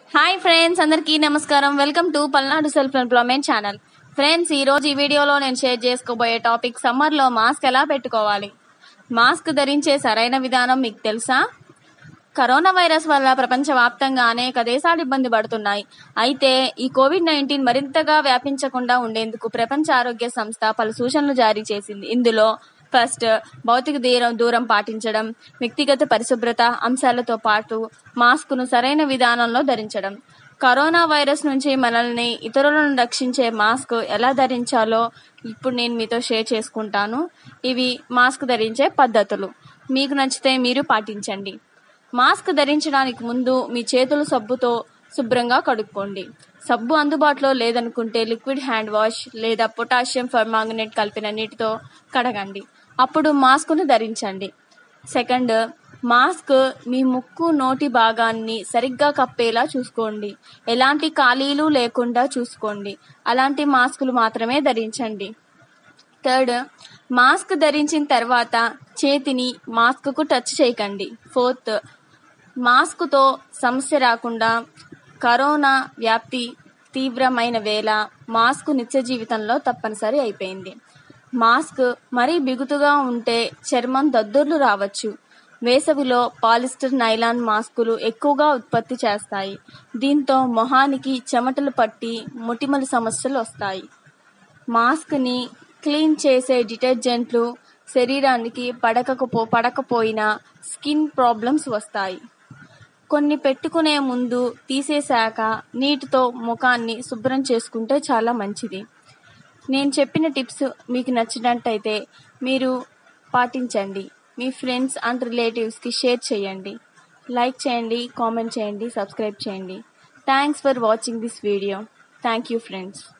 hi friends అందరికీ నమస్కారం welcome to Palnadu self employment channel friends ఈ రోజు ఈ వీడియోలో నేను షేర్ చేసుకోబోయే టాపిక్ సమ్మర్ లో మాస్క్ ఎలా పెట్టుకోవాలి మాస్క్ ధరించే సరైన విధానం మీకు తెలుసా కరోనా వైరస్ వల్ల ప్రపంచవ్యాప్తంగా అనేక దేశాలు ఇబ్బంది పడుతున్నాయి అయితే ఈ కోవిడ్ నైన్టీన్ మరింతగా వ్యాపించకుండా ఉండేందుకు ప్రపంచ ఆరోగ్య సంస్థ పలు సూచనలు జారీ చేసింది ఇందులో ఫస్ట్ భౌతిక దూరం దూరం పాటించడం వ్యక్తిగత పరిశుభ్రత అంశాలతో పాటు మాస్కును సరైన విధానంలో ధరించడం కరోనా వైరస్ నుంచి మనల్ని ఇతరులను రక్షించే మాస్క్ ఎలా ధరించాలో ఇప్పుడు నేను మీతో షేర్ చేసుకుంటాను ఇవి మాస్క్ ధరించే పద్ధతులు మీకు నచ్చితే మీరు పాటించండి మాస్క్ ధరించడానికి ముందు మీ చేతులు సబ్బుతో శుభ్రంగా కడుక్కోండి సబ్బు అందుబాటులో లేదనుకుంటే లిక్విడ్ హ్యాండ్ వాష్ లేదా పొటాషియం పర్మాంగనేట్ కలిపిన నీటితో కడగండి అప్పుడు మాస్క్ను ధరించండి సెకండ్ మాస్క్ మీ ముక్కు నోటి భాగాన్ని సరిగ్గా కప్పేలా చూసుకోండి ఎలాంటి ఖాళీలు లేకుండా చూసుకోండి అలాంటి మాస్కులు మాత్రమే ధరించండి థర్డ్ మాస్క్ ధరించిన తర్వాత చేతిని మాస్క్కు టచ్ చేయకండి ఫోర్త్ మాస్క్తో సమస్య రాకుండా కరోనా వ్యాప్తి తీవ్రమైన వేళ మాస్క్ నిత్య జీవితంలో తప్పనిసరి అయిపోయింది మాస్క్ మరీ బిగుతుగా ఉంటే చర్మం దద్దుర్లు రావచ్చు వేసవిలో పాలిస్టర్ నైలాన్ మాస్కులు ఎక్కువగా ఉత్పత్తి చేస్తాయి దీంతో మొహానికి చెమటలు పట్టి మొటిమల సమస్యలు వస్తాయి మాస్క్ని క్లీన్ చేసే డిటర్జెంట్లు శరీరానికి పడకపో పడకపోయినా స్కిన్ ప్రాబ్లమ్స్ వస్తాయి కొన్ని పెట్టుకునే ముందు తీసేశాక నీటితో ముఖాన్ని శుభ్రం చేసుకుంటే చాలా మంచిది నేను చెప్పిన టిప్స్ మీకు నచ్చినట్టయితే మీరు పాటించండి మీ ఫ్రెండ్స్ అండ్ రిలేటివ్స్కి షేర్ చేయండి లైక్ చేయండి కామెంట్ చేయండి సబ్స్క్రైబ్ చేయండి thanks for watching this video thank you friends